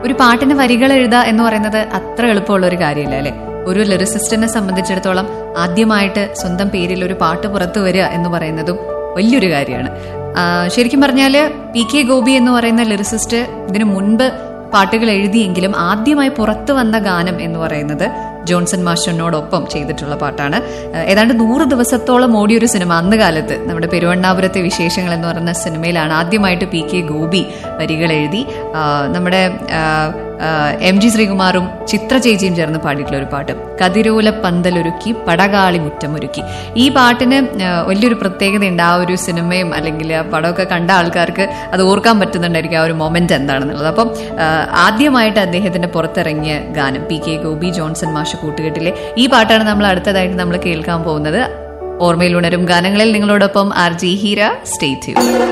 ഒരു പാട്ടിന് വരികൾ എഴുതുക എന്ന് പറയുന്നത് അത്ര എളുപ്പമുള്ള ഒരു കാര്യമില്ല അല്ലെ ഒരു ലിറിസിസ്റ്റിനെ സംബന്ധിച്ചിടത്തോളം ആദ്യമായിട്ട് സ്വന്തം പേരിൽ ഒരു പാട്ട് പുറത്തു വരിക എന്ന് പറയുന്നതും വലിയൊരു കാര്യമാണ് ആ, ശരിക്കും പറഞ്ഞാൽ പി കെ ഗോപി എന്ന് പറയുന്ന ലിറിസിസ്റ്റ് ഇതിനു മുൻപ് പാട്ടുകൾ എഴുതിയെങ്കിലും ആദ്യമായി പുറത്തു വന്ന ഗാനം എന്ന് പറയുന്നത് ജോൺസൺ മാസ്റ്ററിനോടൊപ്പം ചെയ്തിട്ടുള്ള പാട്ടാണ് ഏഹ് ഏതാണ്ട് നൂറ് ദിവസത്തോളം ഓടിയൊരു സിനിമ അന്ന് കാലത്ത് നമ്മുടെ പെരുവണ്ണാപുരത്തെ വിശേഷങ്ങൾ എന്ന് പറയുന്ന സിനിമയിലാണ് ആദ്യമായിട്ട് പി കെ ഗോപി വരികൾ എഴുതി ആ, നമ്മുടെ എം ജി ശ്രീകുമാറും ചിത്ര ചേച്ചിയും ചേർന്ന് പാടിയിട്ടുള്ള ഒരു പാട്ട് കതിരോല പന്തലൊരുക്കി പടകാളി മുറ്റമൊരുക്കി ഈ പാട്ടിന് ആ, വലിയൊരു പ്രത്യേകതയുണ്ട് ആ ഒരു സിനിമയും അല്ലെങ്കിൽ ആ പടമൊക്കെ കണ്ട ആൾക്കാർക്ക് അത് ഓർക്കാൻ പറ്റുന്നുണ്ടായിരിക്കും ആ ഒരു മൊമെന്റ് എന്താണെന്നുള്ളത് അപ്പം ആ, ആദ്യമായിട്ട് അദ്ദേഹത്തിന്റെ പുറത്തിറങ്ങിയ ഗാനം പി കെ ഗോപി ജോൺസൺ മാഷ് കൂട്ടുകെട്ടിലെ ഈ പാട്ടാണ് നമ്മൾ അടുത്തതായിട്ട് നമ്മൾ കേൾക്കാൻ പോകുന്നത് ഓർമ്മയിൽ ഉണരും ഗാനങ്ങളിൽ നിങ്ങളോടൊപ്പം ആർ ജി ഹീര സ്റ്റേറ്റ്